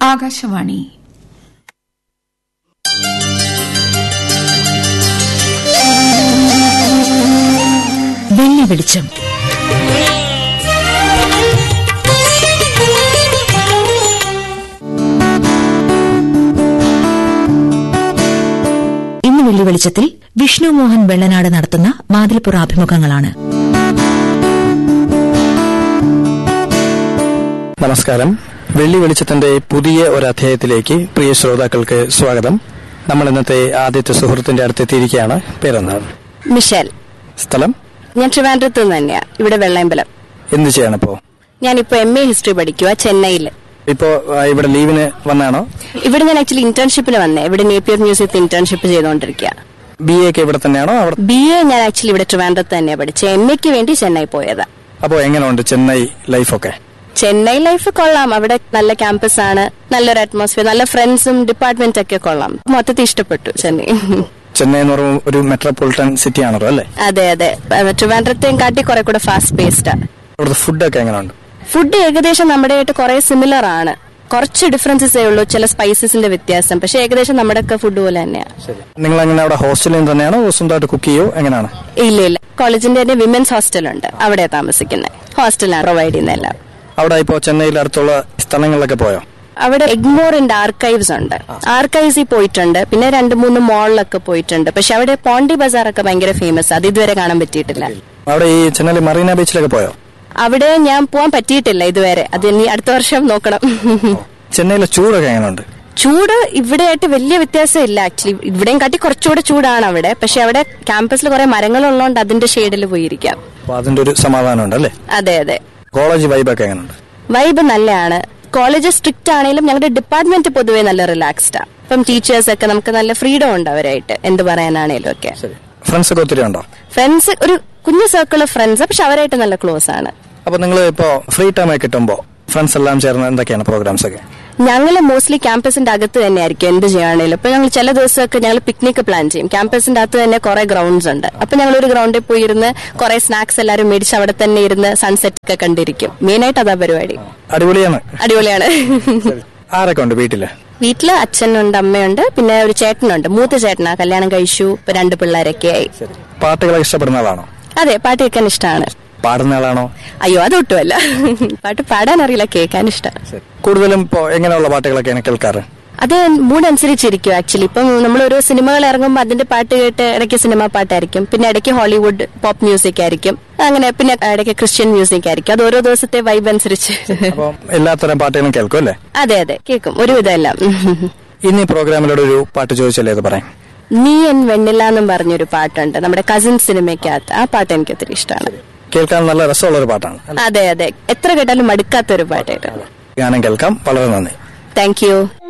ആകാശവാണി വെള്ളി വെളിച്ചം ഇന്ന് വെള്ളി വെളിച്ചത്തിൽ വിഷ്ണു മോഹൻ വെള്ളനാട് നടത്തുന്ന വാതിൽപ്പുറ അഭിമുഖങ്ങളാണ് നമസ്കാരം വെള്ളി വെളിച്ചത്തിന്റെ പുതിയ ഒരു അധ്യായത്തിലേക്ക് പ്രിയ ശ്രോതാക്കൾക്ക് സ്വാഗതം നമ്മൾ ഇന്നത്തെ ആദ്യത്തെ സുഹൃത്തിന്റെ അടുത്തെത്തിയിരിക്കുകയാണ് പേരെന്താണ് മിഷേൽ സ്ഥലം ഞാൻ ട്രിവാൻഡ്രത്ത് നിന്ന് തന്നെയാ ഇവിടെ വെള്ളയമ്പലം എന്ത് ചെയ്യണിപ്പോ ഞാനിപ്പോ എം എ ഹിസ്റ്ററി പഠിക്കുക ചെന്നൈയിൽ ഇപ്പോ ആ, ഇവിടെ ലീവിന് വന്നാണോ ഇവിടെ ഞാൻ ആക്ച്വലി ഇന്റേൺഷിപ്പിന് വന്നേ ഇവിടെ നേപ്പിയർ മ്യൂസിയത്തിൽ ഇന്റേൺഷിപ്പ് ചെയ്തുകൊണ്ടിരിക്കുക ബി എ ഒക്കെ ഇവിടെ തന്നെയാണോ അവിടെ ബി എ ഞാൻ ആക്ച്വലി ഇവിടെ ട്രിവാൻഡ്രത്ത് തന്നെയാ പഠിച്ചത് എം എക്ക് വേണ്ടി ചെന്നൈ പോയതാ അപ്പോ എങ്ങനെയുണ്ട് ചെന്നൈ ലൈഫൊക്കെ ചെന്നൈ ലൈഫ് കൊള്ളാം അവിടെ നല്ല ക്യാമ്പസ് ആണ് നല്ലൊരു അറ്റ്മോസ്ഫിയർ നല്ല ഫ്രണ്ട്സും ഡിപ്പാർട്ട്മെന്റ് ഒക്കെ കൊള്ളാം മൊത്തത്തിൽ ഇഷ്ടപ്പെട്ടു ചെന്നൈ ചെന്നൈ എന്ന് പറയുമ്പോൾ ഒരു മെട്രോപൊളിറ്റൻ സിറ്റി ആണല്ലോ അല്ലേ അതെ അതെ ട്രിവാൻഡ്രത്തെയും കാട്ടി കുറെ കൂടെ ഫാസ്റ്റ് പേസ്ഡാ അവിടുത്തെ ഫുഡൊക്കെ എങ്ങനെയുണ്ട് ഫുഡ് ഏകദേശം നമ്മുടെ ആയിട്ട് കുറെ സിമിലർ ആണ് കുറച്ച് ഡിഫറൻസസേ ഉള്ളൂ ചില സ്പൈസസിന്റെ വ്യത്യാസം പക്ഷെ ഏകദേശം നമ്മുടെ ഒക്കെ ഫുഡ് പോലെ തന്നെയാ നിങ്ങൾ എങ്ങനെ അവിടെ ഹോസ്റ്റലിൽ തന്നെയാണോ സ്വന്തമായിട്ട് കുക്ക് ചെയ്യോ എങ്ങനെയാണ് ഇല്ല ഇല്ല കോളേജിന്റെ തന്നെ വിമൻസ് ഹോസ്റ്റൽ ഉണ്ട് അവിടെ താമസിക്കുന്നത് ഹോസ്റ്റലാണ് പ്രൊവൈഡ് ചെയ്യുന്ന എല്ലാം അവിടെ ഇപ്പോ ചെന്നൈയിൽ അടുത്തുള്ള സ്ഥലങ്ങളിലൊക്കെ പോയോ അവിടെ എഗ്മോറിന്റെ ആർക്കൈവ്സ് ഉണ്ട് ആർക്കൈവ്സിൽ പോയിട്ടുണ്ട് പിന്നെ രണ്ട് മൂന്ന് മോളിലൊക്കെ പോയിട്ടുണ്ട് പക്ഷെ അവിടെ പോണ്ടി ബസാർ ഒക്കെ ഭയങ്കര ഫേമസ് അത് ഇതുവരെ കാണാൻ പറ്റിയിട്ടില്ല അവിടെ ഈ ചെന്നൈ മറീന ബീച്ചിലൊക്കെ പോയോ അവിടെ ഞാൻ പോകാൻ പറ്റിയിട്ടില്ല ഇതുവരെ അത് ഇനി അടുത്ത വർഷം നോക്കണം ചെന്നൈയിലെ ചൂടൊക്കെ എങ്ങനെയുണ്ട് ചൂട് ഇവിടെയായിട്ട് വലിയ വ്യത്യാസം ഇല്ല ആക്ച്വലി ഇവിടെയും കാട്ടി കുറച്ചുകൂടെ ചൂടാണ് അവിടെ പക്ഷെ അവിടെ ക്യാമ്പസിൽ കുറെ മരങ്ങളുള്ളതുകൊണ്ട് അതിന്റെ ഷെയ്ഡിൽ പോയിരിക്കാം അപ്പൊ അതിന്റെ ഒരു സമാധാനം ഉണ്ട് അല്ലേ അതെ അതെ കോളേജ് വൈബൊക്കെ എങ്ങനെയുണ്ട് വൈബ് നല്ലതാണ് കോളേജ് സ്ട്രിക്റ്റ് ആണെങ്കിലും ഞങ്ങളുടെ ഡിപ്പാർട്ട്മെന്റ് പൊതുവെ നല്ല റിലാക്സ്ഡാ ഇപ്പം ടീച്ചേഴ്സ് ഒക്കെ നമുക്ക് നല്ല ഫ്രീഡം ഉണ്ട് അവരായിട്ട് എന്ത് പറയാനാണേലും ഒക്കെ ഫ്രണ്ട്സ് ഒക്കെ ഒത്തിരി ഉണ്ടോ ഫ്രണ്ട്സ് ഒരു കുഞ്ഞു സർക്കിൾ ഓഫ് ഫ്രണ്ട്സ് പക്ഷെ അവരായിട്ട് നല്ല ക്ലോസ് ആണ് അപ്പൊ നിങ്ങൾ ഇപ്പോ ഫ്രീ ടൈം ഒക്കെ കിട്ടുമ്പോ ഫ്രണ്ട്സ് എല്ലാം ചേർന്ന് എന്തൊക്കെയാണ് പ്രോഗ്രാംസ് ഒക്കെ ഞങ്ങൾ മോസ്റ്റ്ലി ക്യാമ്പസിന്റെ അകത്ത് തന്നെയായിരിക്കും എന്ത് ചെയ്യുകയാണെങ്കിലും ഇപ്പൊ ഞങ്ങൾ ചില ദിവസമൊക്കെ ഞങ്ങൾ പിക്നിക് പ്ലാൻ ചെയ്യും ക്യാമ്പസിന്റെ അകത്ത് തന്നെ കുറെ ഗ്രൗണ്ട്സ് ഉണ്ട് അപ്പൊ ഞങ്ങൾ ഒരു ഗ്രൗണ്ടിൽ പോയി ഇരുന്ന് കുറെ സ്നാക്സ് എല്ലാവരും മേടിച്ച് അവിടെ തന്നെ ഇരുന്ന് സൺസെറ്റ് ഒക്കെ കണ്ടിരിക്കും മെയിനായിട്ട് അതാ പരിപാടി അടിപൊളിയാണ് അടിപൊളിയാണ് ആരൊക്കെ ഉണ്ട് വീട്ടില് വീട്ടില് അച്ഛനുണ്ട് അമ്മയുണ്ട് പിന്നെ ഒരു ചേട്ടനുണ്ട് മൂത്ത ചേട്ടനാ കല്യാണം കഴിച്ചു ഇപ്പൊ രണ്ട് പിള്ളേരൊക്കെ ആയി പാട്ടുകളൊക്കെ ഇഷ്ടപ്പെടുന്ന ആളാണോ അതെ പാട്ട് കേൾക്കാൻ ഇഷ്ടമാണ് പാടുന്ന ആളാണോ അയ്യോ അതൊട്ടുമല്ല പാട്ട് പാടാൻ അറിയില്ല കേൾക്കാൻ ഇഷ്ടം കൂടുതലും ഇപ്പോ എങ്ങനെയുള്ള പാട്ടുകളൊക്കെയാണ് കേൾക്കാറ് അത് മൂഡ് അനുസരിച്ചിരിക്കും ആക്ച്വലി ഇപ്പം നമ്മൾ ഓരോ സിനിമകൾ ഇറങ്ങുമ്പോൾ അതിന്റെ പാട്ട് കേട്ട് ഇടയ്ക്ക് സിനിമ പാട്ടായിരിക്കും പിന്നെ ഇടയ്ക്ക് ഹോളിവുഡ് പോപ്പ് മ്യൂസിക് ആയിരിക്കും അങ്ങനെ പിന്നെ ഇടയ്ക്ക് ക്രിസ്ത്യൻ മ്യൂസിക് ആയിരിക്കും അത് ഓരോ ദിവസത്തെ വൈബ് അനുസരിച്ച് അപ്പൊ എല്ലാത്തരം പാട്ടുകളും കേൾക്കും അല്ലേ അതെ അതെ കേൾക്കും ഒരുവിധം എല്ലാം ഇന്ന് ഈ പ്രോഗ്രാമിലൂടെ ഒരു പാട്ട് ചോദിച്ചല്ലേ അത് പറയാം നീ എൻ വെണ്ണില്ല എന്നും പറഞ്ഞൊരു പാട്ടുണ്ട് നമ്മുടെ കസിൻ സിനിമയ്ക്കകത്ത് ആ പാട്ട് എനിക്ക് ഒത്തിരി ഇഷ്ടമാണ് കേൾക്കാൻ നല്ല രസമുള്ള ഒരു പാട്ടാണ് അല്ലേ? അതെ അതെ എത്ര കേട്ടാലും മടുക്കാത്ത ഒരു പാട്ടായിട്ട് ഗാനം കേൾക്കാം വളരെ നന്ദി താങ്ക് യു